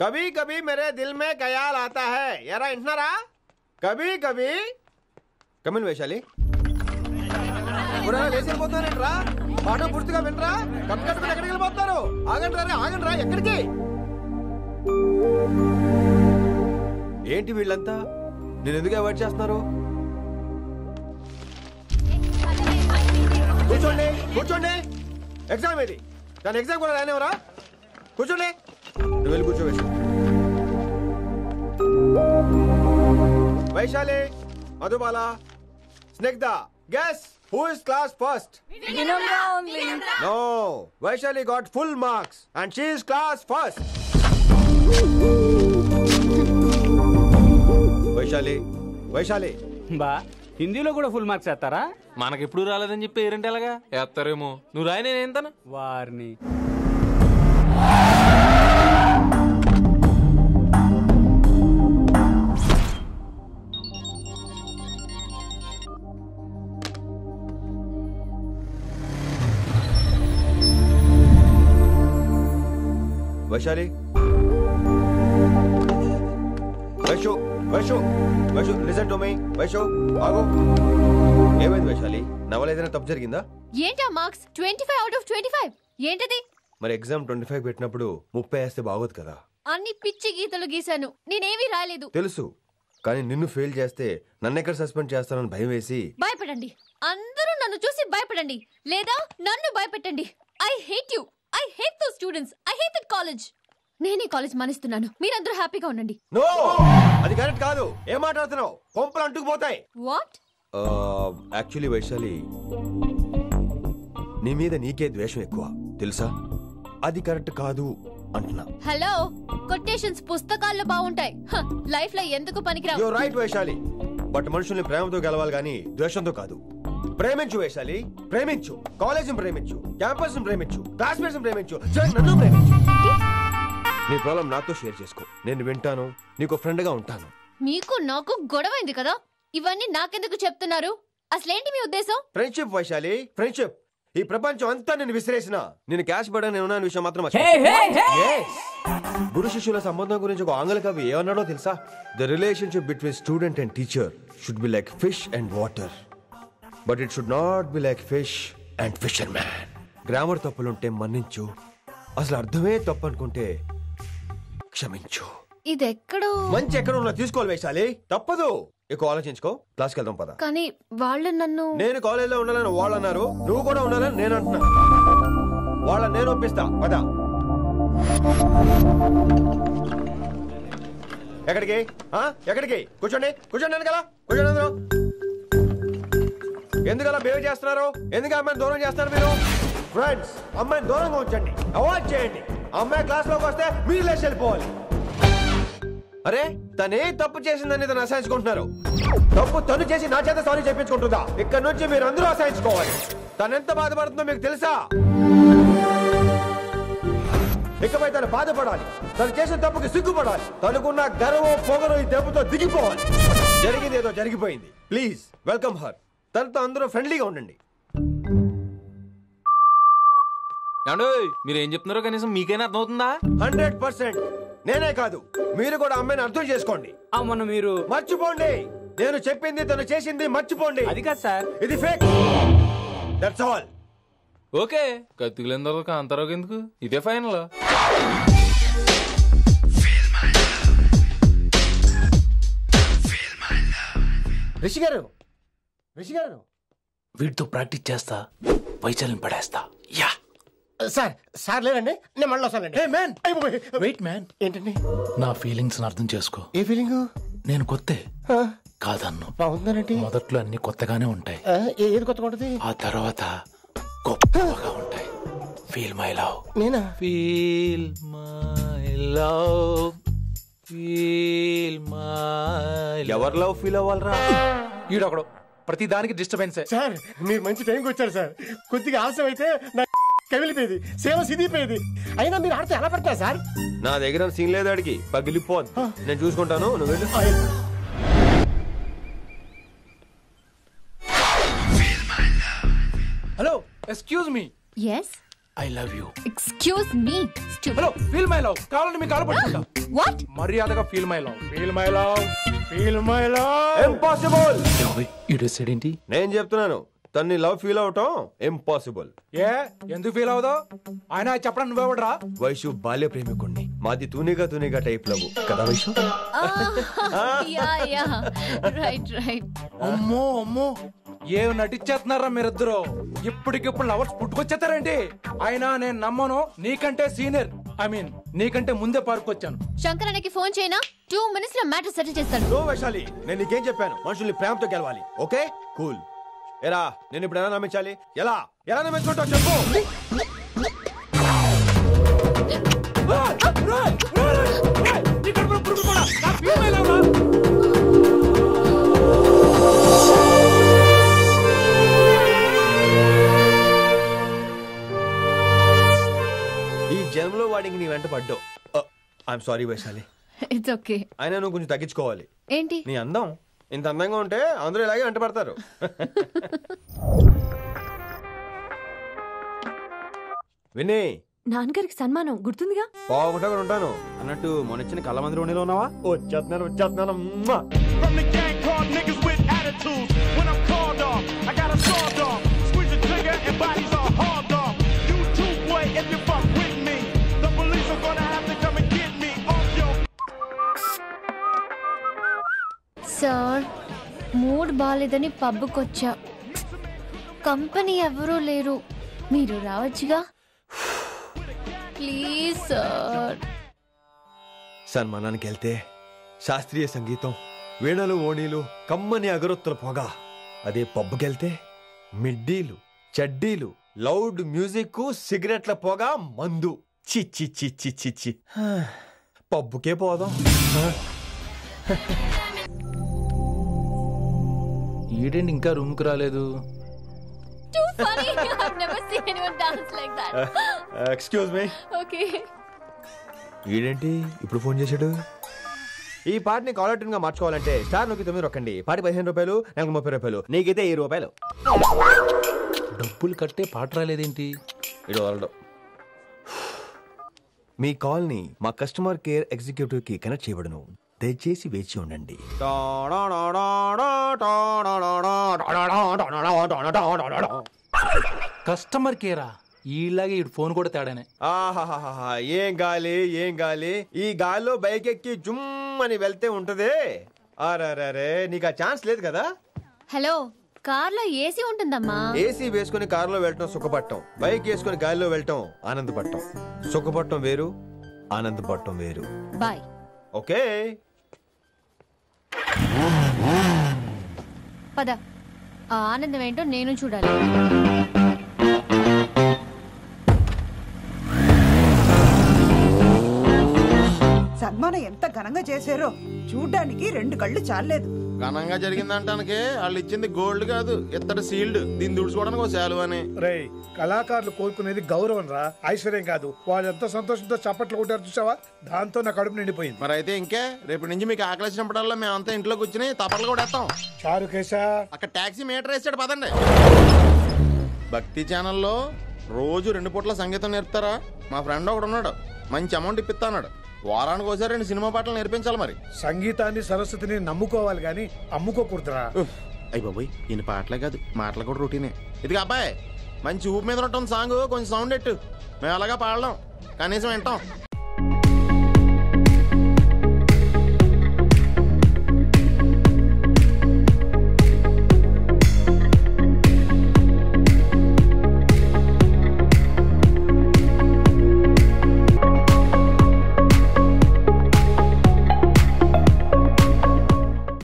कभी कभी मेरे दिल में ख्याल आता है यारा इंटनारा कभी कभी కమిన్ వైశాలి పురాణాలు వేసి వెళ్ళిపోతున్నారంట్రా పాఠం పూర్తిగా వినరా కట్టు కట్టుకుని ఎక్కడికి వెళ్ళిపోతున్నారు ఆగండి రా రే, ఆగండి రా ఎక్కడికి ఏంటి వీళ్ళంతా నేను ఎందుకు అవాయిడ్ చేస్తున్నారు కూర్చోండి కూర్చోండి ఎగ్జామ్ ఇది దాని ఎగ్జామ్ కూడా రానివరా కూర్చోండి నువ్వు వెళ్ళి కూర్చో Vaishali Vaishali Madhubala Snigdha guess who is class first no Vaishali got full marks and she is class first Vaishali Vaishali బా హిందీలో కూడా ఫుల్ మార్క్స్ వేస్తారా మనకెప్పుడు రాలేదని చెప్పి ఏరంటే ఎలాగా వేస్తారేమో నువ్వు రాయి నేను ఏంతను వారిని Vaishali Vaishu Vaishu Vaishu listen to me Vaishu ఆగు ఏమైంది వైశాలి నవల ఏదైనా తప్పు జరిగిందా ఏంటా marks twenty five out of twenty five ఏంటది మరి ఎగ్జామ్ ట్వంటీ ఫైవ్ పెట్టినప్పుడు ముప్పై వేస్తే బాగోదు కదా అన్ని పిచ్చి గీతలు గీశాను నేనేమీ రాలేదు తెలుసు కానీ నిన్ను ఫెయిల్ చేస్తే నన్ను ఎక్కడ సస్పెండ్ చేస్తానని భయం వేసి భయపడండి అందరూ నన్ను చూసి భయపడండి లేదా నన్ను భయపెట్టండి I hate you I hate those students I hate that college నేనే కాలేజ్ మానేస్తున్నాను మీరందరూ హ్యాపీగా ఉండండి నో అది కరెక్ట్ కాదు ఏం మాట్లాడుతున్నావు కొంపలు అంటుకుపోతాయి వాట్ యాక్చువల్లీ వైశాలి నీ మీద నీకే ద్వేషం ఎక్కువ తెలుసా అది కరెక్ట్ కాదు అంటున్నా హలో కొటేషన్స్ పుస్తకాల్లో బాగుంటాయి లైఫ్ లో ఎందుకు పనికిరావు యో రైట్ వైశాలి బట్ మనుషుల్ని ప్రేమతో గెలవాలి కానీ ద్వేషంతో కాదు ప్రేమించు వైశాలి ప్రేమించు కాలేజ్ ప్రేమించు క్యాంపస్ ప్రేమించు క్లాస్మేట్స్ ప్రేమించు చివరికి నన్ను ప్రేమించు నీ ప్రాబ్లం నాతో షేర్ చేసుకో నేను వింటాను నీకు ఫ్రెండ్ గా ఉంటాను మీకు నాకు గొడవైంది కదా ఇవన్నీ నాకెందుకు చెప్తున్నారు అసలేంటి మీ ఉద్దేశం ఫ్రెండ్షిప్ వైశాలి ఫ్రెండ్షిప్ ఈ ప్రపంచం అంతా నేను విసిరేసిన నేను క్యాష్ పడా నేను ఉన్నాను విషయం మాత్రం మర్చిపో. Yes. గురు శిష్యుల సంబంధం గురించి ఒక ఆంగ్ల కవి ఏమన్నాడో తెలుసా the relationship between student and teacher should be like fish and water but it should not be like fish and fisherman grammar తప్పులుంటే మన్నించు అసలు అర్థమే తప్పు అనుకుంటే క్షమించు ఇది ఎక్కడో మంచి ఎక్కడ ఉన్నా తీసుకోవాలి వైశాలి తప్పదు ఎక్కువ ఆలోచించుకో క్లాస్కి వెళ్దాం పద కానీ వాళ్ళు నన్ను నేను కాలేజీలో ఉండాలని వాళ్ళు అన్నారు నువ్వు కూడా ఉండాలని నేను అంటున్నా వాళ్ళ నేను ఒప్పిస్తా పద ఎక్కడికి ఆ? ఎక్కడికి కూర్చోండి కూర్చోండి వెనకాల కూర్చోండి అందరూ ఎందుకలా బిహేవ్ చేస్తున్నారు ఎందుకు అమ్మాయిని దూరం చేస్తారు మీరు ఫ్రెండ్స్ అమ్మాయిని దూరంగా ఉంచండి అవాయిడ్ చేయండి అమ్మాయి క్లాస్ లోకి వస్తే మీరు లేచి వెళ్ళిపోవాలి అరే తనే తప్పు చేసిందని తను అసహించుకుంటున్నారు తప్పు తను చేసి నా చేత సారీ చెప్పించుకుంటుందా ఇక్కడ నుంచి మీరు అందరూ అసహించుకోవాలి తను ఎంత బాధపడుతుందో మీకు తెలుసా ఇకపై తను బాధపడాలి తను చేసిన తప్పుకి సిగ్గుపడాలి తనకున్న గర్వం పొగరు ఈ దెబ్బతో దిగిపోవాలి జరిగింది ఏదో జరిగిపోయింది ప్లీజ్ వెల్కమ్ హర్ తనతో అందరూ ఫ్రెండ్లీగా ఉండండి ఏమండో మీరు ఏం చెప్తున్నారో కనీసం మీకైనా అర్థమవుతుందా హండ్రెడ్ పర్సెంట్ నేనే కాదు మీరు కూడా అమ్మాయిని అర్థం చేసుకోండి ఆ, మొన్న మీరు మర్చిపోండి నేను చెప్పింది తను చేసింది మర్చిపోండి అది కాదు సార్ ఇది ఫేక్ దట్స్ ఆల్ ఓకే కత్తిలేని తర్వాత కాంతారావు ఎందుకు ఇదే ఫైనల్ రిషి గారు రిషి గారు వీటితో ప్రాక్టీస్ చేస్తా వైశాల్యం పడేస్తా యా సార్ సార్ లేదండి నేను మళ్ళీ వస్తానండి మ్యాన్ వెయిట్ మ్యాన్ ఏంటండి నా ఫీలింగ్స్ అర్థం చేసుకో ఏ ఫీలింగ్ నేను కొత్తే కాదన్ను బాగుందండి మొదట్లో అన్ని కొత్తగానే ఉంటాయి ఏది కొత్తగా ఉంటుంది ఆ తర్వాత గొప్పగా ఉంటాయి ఫీల్ మై లవ్ నేనా feel my love feel my ఎవరి లవ్ ఫీల్ అవ్వాలరా ఈడొకడు ప్రతి దానికి డిస్టర్బెన్స్ సార్ మీరు మంచి టైంకి వచ్చారు సార్ కొద్దిగా ఆలస్యం అయితే నా కమిలిపోయేది సేవ సిదిపోయేది అయినా మీరు ఆడితే ఎలా పడతారు సార్ నా దగ్గర సీన్ లేదు అడిగి పగిలిపోదు నేను చూసుకుంటాను నువ్వు వెళ్ళు hello excuse me yes I love you excuse me hello feel my love కావాలంటే మీకు కాలు పట్టుకుంటా వాట్ మర్యాదగా feel my love feel my love feel my love impossible ఇడు ఏంటి నేను చెప్తున్నాను తన్ని లవ్ ఫీల్ అవటం ఇంపాసిబుల్ ఏ ఎందుకు ఫీల్ అవుదావు ఆయన చెప్పడం నువ్వెవడరా వైషు బాల్య ప్రేమికుణ్ణి మాది తూనిగా తూనిగా టైప్ లవ్ కదా Vaishu yeah yeah right right అమ్మో అమ్మో ఏం నటించేస్తున్నారా మీరిద్దరు ఇప్పటికిప్పుడు లవర్స్ పుట్టుకొచ్చేస్తారేంటి అయినా నేను నమ్మను నీకంటే సీనియర్ ఐ మీన్ నీకంటే ముందే పార్క్ వచ్చాను శంకరానికి ఫోన్ చేయనా టూ మినిట్స్ లో మ్యాటర్ సెటిల్ చేస్తాడు నో వైశాలి నేను నీకేం చెప్పాను మనుషుల్ని ప్రేమతో గెలవాలి ఓకే కూల్ ఎరా నేను ఇప్పుడు ఎలా నమ్మించాలి ఎలా ఎలా నమ్మించుకుంటావు చెప్పు ఈ జన్మలో వాడికి నీ వెంట పడ్డావు I'm sorry Vaishali it's okay అయినా నువ్వు కొంచెం తగ్గించుకోవాలి ఏంటి నీ అందం ఇంత అందంగా ఉంటే అందరూ ఇలాగే వెంట పడతారు విన్నీ నాన్నగారికి సన్మానం గుర్తుందిగా బాగుంటా కూడా ఉంటాను అన్నట్టు మొన్న ఇచ్చిన కళ్ళ మందిరం ఉండిలో ఉన్నావా వచ్చేస్తున్నాను వచ్చేస్తున్నాను మ్మా. From the gang called niggas with attitude. When I'm called off, I got a sawed off. Squeeze the trigger and bodies are hauled off. You too, boy, if you fuck with me. The police are gonna have to come and get me off your sir mood బాగాలేదని పబ్కొచ్చా company ఎవరూ లేరు మీరు రావచ్చుగా please sir సన్మానానికి వెళ్తే శాస్త్రీయ సంగీతం వీణలు ఓణీలు కమ్మని అగరొత్తుల పొగ అదే పబ్బుకెళ్తే మిడ్డీలు చడ్డీలు లౌడ్ మ్యూజిక్ సిగరెట్ల పొగ మందు చి చి చి చి చి చి హా, పబ్బుకే పోదాం ఈడేంటి ఇంకా రూమ్ కి రాలేదు too funny I never seen anyone dance like that excuse me okay వీడేంటి ఇప్పుడు ఫోన్ చేశాడు ఈ పాటని కాలర్ ట్యూన్ గా మార్చుకోవాలంటే స్టార్ నొక్కి తొమ్మిది రొక్కండి పాటి పదిహేను రూపాయలు నెలకు ముప్పై రూపాయలు నీకైతే ఈ రూపాయలు డబ్బులు కట్టే పాట రాలేదేంటి ఇటు వదలడం మీ కాల్ని మా కస్టమర్ కేర్ ఎగ్జిక్యూటివ్ కి కనెక్ట్ చేయబడును దయచేసి వేచి ఉండండి కస్టమర్ కేరా ఈలాగే ఇటు ఫోన్ కూడా తేడానే ఆహాహాహా, ఏం గాలి ఏం గాలి ఈ గాలిలో బైక్ ఎక్కి జుమ్ అని వెళ్తే ఉంటదే అరే నీకు ఆ ఛాన్స్ లేదు కదా హలో కార్లో ఏసీ ఉంటుందమ్మా ఏసీ వేసుకుని కారులో వెళ్ళటం సుఖపట్టం బైక్ వేసుకుని గాలిలో వెళ్ళటం ఆనందపడటం సుఖపట్టం వేరు ఆనందపడటం వేరు బాయ్ ఓకే పద ఆ ఆనందం ఏంటో నేను చూడాలి సన్మానం ఎంత ఘనంగా చేశారో చూడ్డానికి రెండు కళ్ళు చాలలేదు ఘనంగా జరిగిందంటానికి వాళ్ళు ఇచ్చింది గోల్డ్ కాదు ఇత్తడి సీల్డ్ దీన్ని దుడుచుకోవడానికి ఒక శాలువ అని రేయ్ కళాకారులు కోరుకునేది గౌరవం రా ఐశ్వర్యం కాదు వాళ్ళు ఎంతో సంతోషంతో చప్పట్లు కొట్టారు చూసావా దాంతో నా కడుపు నిండిపోయింది మరి అయితే ఇంకే రేపటి నుంచి మీకు ఆకలిసినప్పుడల్లా మేమంతా ఇంట్లో కూర్చుని తప్పట్లు కూడా వేస్తాం చారు కేశా అక్కడ టాక్సీ మీటర్ వేసాడు పదండి భక్తి ఛానల్లో రోజు రెండు పూట్ల సంగీతం నేర్పుతారా మా ఫ్రెండ్ ఒకడు ఉన్నాడు మంచి అమౌంట్ ఇప్పిస్తా అన్నాడు వారానికి ఒకసారి రెండు సినిమా పాటలు నేర్పించాలి మరి సంగీతాన్ని సరస్వతిని నమ్ముకోవాలి గాని అమ్ముకోకూడదురా అయ్యి బాబోయ్ ఈయన పాటలే కాదు మాటలు కూడా రొటీనే ఇది అబ్బాయి మంచి ఊపు మీద ఉంటుంది సాంగ్ కొంచెం సౌండ్ ఎట్టు మేము అలాగా పాడలేం కనీసం వింటాం